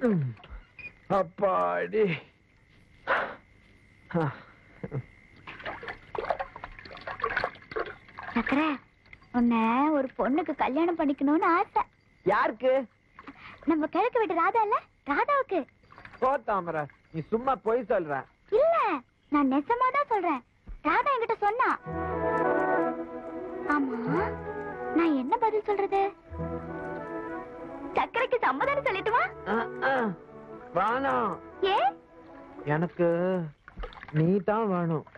ம். அப்பாடி சக்கர உன்னை ஒரு பொண்ணுக்கு கல்யாணம் பண்ணிக்கணும்னு ஆசை யாருக்கு நம்ம கிழக்கு வீட்டு ராதா இல்ல ராதாவுக்கு போ தாமரை நீ சும்மா பொய் சொல்ற இல்ல நான் நெசமா தான் சொல்றேன் ராதா என்கிட்ட சொன்னா ஆமா நான் என்ன பதில் சொல்றது சக்கரைக்கு சம்மதம் சொல்லிட்டுமா அஹ், அஹ். வேணாம் ஏ எனக்கு நீ தான் வேணும்